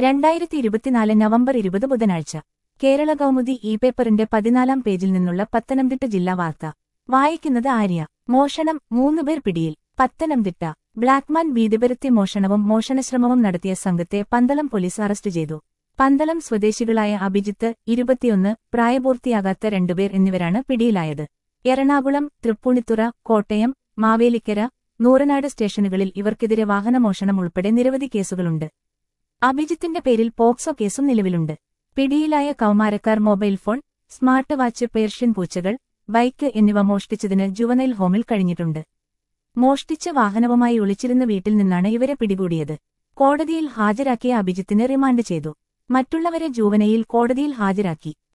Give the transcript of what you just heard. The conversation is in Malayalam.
രണ്ടായിരത്തി ഇരുപത്തിനാല് നവംബർ ഇരുപത് ബുധനാഴ്ച കേരള കൗമുദി ഇ പേപ്പറിന്റെ പതിനാലാം പേജിൽ നിന്നുള്ള പത്തനംതിട്ട ജില്ലാ വാർത്ത വായിക്കുന്നത് ആര്യ മോഷണം മൂന്നുപേർ പിടിയിൽ പത്തനംതിട്ട ബ്ലാക്ക്മാൻ വീതിപരത്തി മോഷണവും മോഷണശ്രമവും നടത്തിയ സംഘത്തെ പന്തളം പോലീസ് അറസ്റ്റ് ചെയ്തു പന്തളം സ്വദേശികളായ അഭിജിത്ത് ഇരുപത്തിയൊന്ന് പ്രായപൂർത്തിയാകാത്ത രണ്ടുപേർ എന്നിവരാണ് പിടിയിലായത് എറണാകുളം തൃപ്പൂണിത്തുറ കോട്ടയം മാവേലിക്കര നൂറനാട് സ്റ്റേഷനുകളിൽ ഇവർക്കെതിരെ വാഹനമോഷണം ഉൾപ്പെടെ നിരവധി കേസുകളുണ്ട് അഭിജിത്തിന്റെ പേരിൽ പോക്സോ കേസും നിലവിലുണ്ട് പിടിയിലായ കൗമാരക്കാർ mobile phone smart watch Persian പൂച്ചകൾ ബൈക്ക് എന്നിവ മോഷ്ടിച്ചതിന് ജുവനൈൽ ഹോമിൽ കഴിഞ്ഞിട്ടുണ്ട് മോഷ്ടിച്ച വാഹനവുമായി ഒളിച്ചിരുന്ന വീട്ടിൽ നിന്നാണ് ഇവരെ പിടികൂടിയത് കോടതിയിൽ ഹാജരാക്കിയ അഭിജിത്തിനെ റിമാൻഡ് ചെയ്തു മറ്റുള്ളവരെ ജൂവനയിൽ കോടതിയിൽ ഹാജരാക്കി